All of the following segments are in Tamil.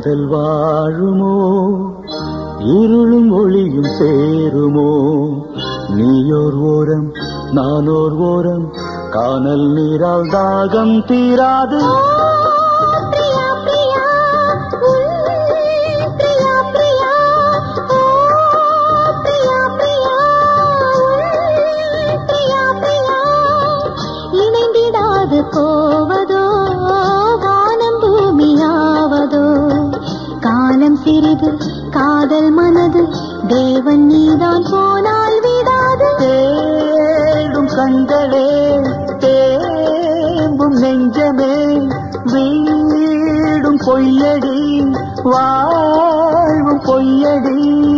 காதல் வாழுமோ இருளும் ஒளியும் சேருமோ நீயோர் ஓரம் நானோர் ஓரம் காணல் நீரால் தாகம் தீராது பிரியா பிரியா உன் பிரியா பிரியா ஓ பிரியா பிரியா உன் பிரியா பிரியா இணைந்திடாது போவதோ வானம் பூமியாவதோ காலம் சிறிது காதல் மனது தேவன் நீதான் போனால் விடாது தேடும் கண்களே தேம்பும் நெஞ்சமே வீடும் பொய்யடி வாழ்வும் பொய்யடி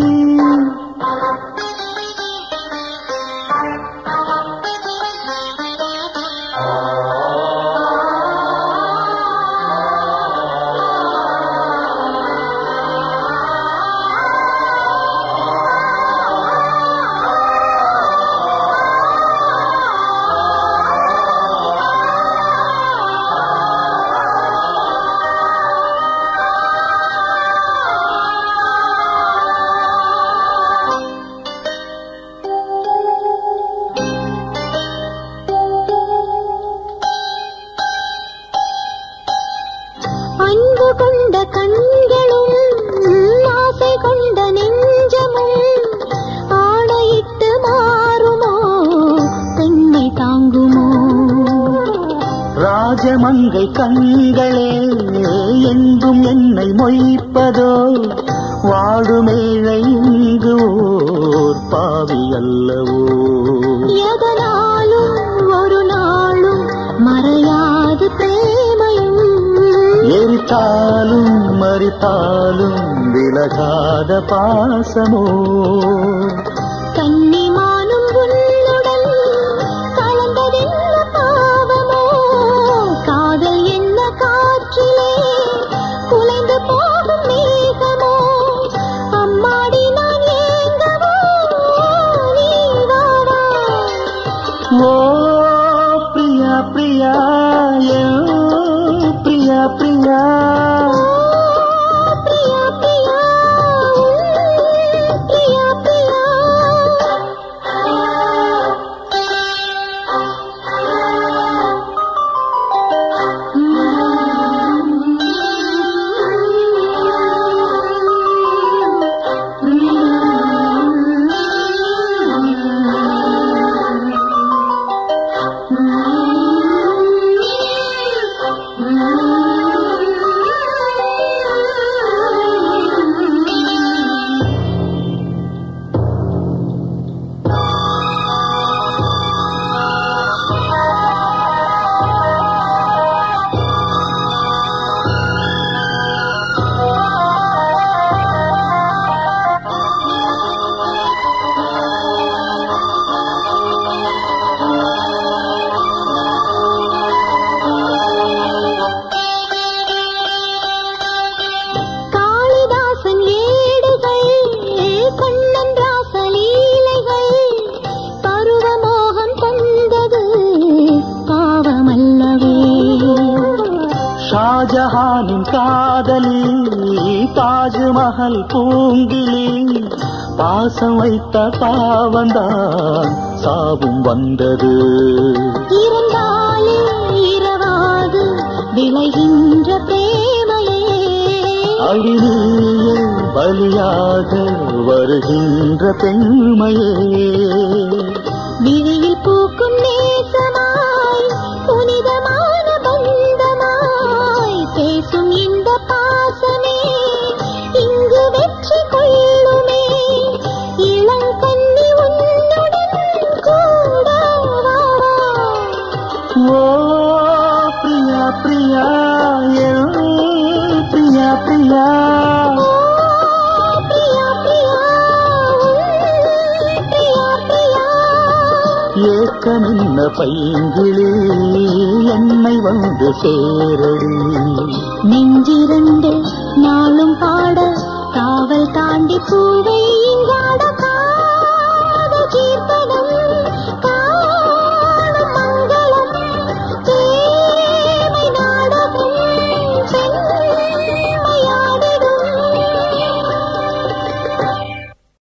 அன்பு கொண்ட கண்களும் ஆசை கொண்ட நெஞ்சமும் ஆடையிட்டு மாறுமோ பெண்ணை தாங்குமோ ராஜமங்கை கண்களே எங்கும் என்னை மொய்ப்பதோ வாடுமேழை இங்கு ஓர் பாவி அல்லவோ எதனாலும் ஒரு நாளும் மறையாது பிரேமையும் எரித்தாலும் மறித்தாலும் விலகாத பாசமோ கன்னிமானும் உன்னுடன் கலந்ததென்ன பாவமோ காதல் என்ன காற்றிலே குலைந்து போகும் மேகமோ அம்மாடி நான் ஏங்கவோ நீ வாவா ஓ பிரியா பிரியா என் பிரியா பிரியா பிரியா பிரியா உன் பிரியா பிரியா காளிதாசன் ஏடுகள் கண்ணன் ராசலீலைகள் பருவமோகம் தந்தது பாவமல்லவே ஷாஜஹானின் காதலி தாஜ்மஹல் பூங்கிலி பாசம் வைத்த பாவந்தான் சாவும் வந்தது இருந்தாலே இரவாது விளைகின்ற பிரேமையே அழினியே பலியாக வருகின்ற பெண்மையே விழியில் பூக்கும் நேசமாய் புனிதமான பந்தமாய் பேசும் இந்த பாசமே இங்கு வெற்றி கொள்ளுமே இளங்கண்ணி உன்னுடன் கூட வா, வா. ஓ பிரியா பிரியா என் பிரியா பிரியா ஓ, பிரியா, பிரியா, உன் பிரியா, பிரியா. ஏக்கமென்ன பைங்கிளி என்னை வந்து சேரடி நெஞ்சிரண்டு நாளும் பாட காவல் தாண்டி பூவை இங்காட காத கீர்த்தனம்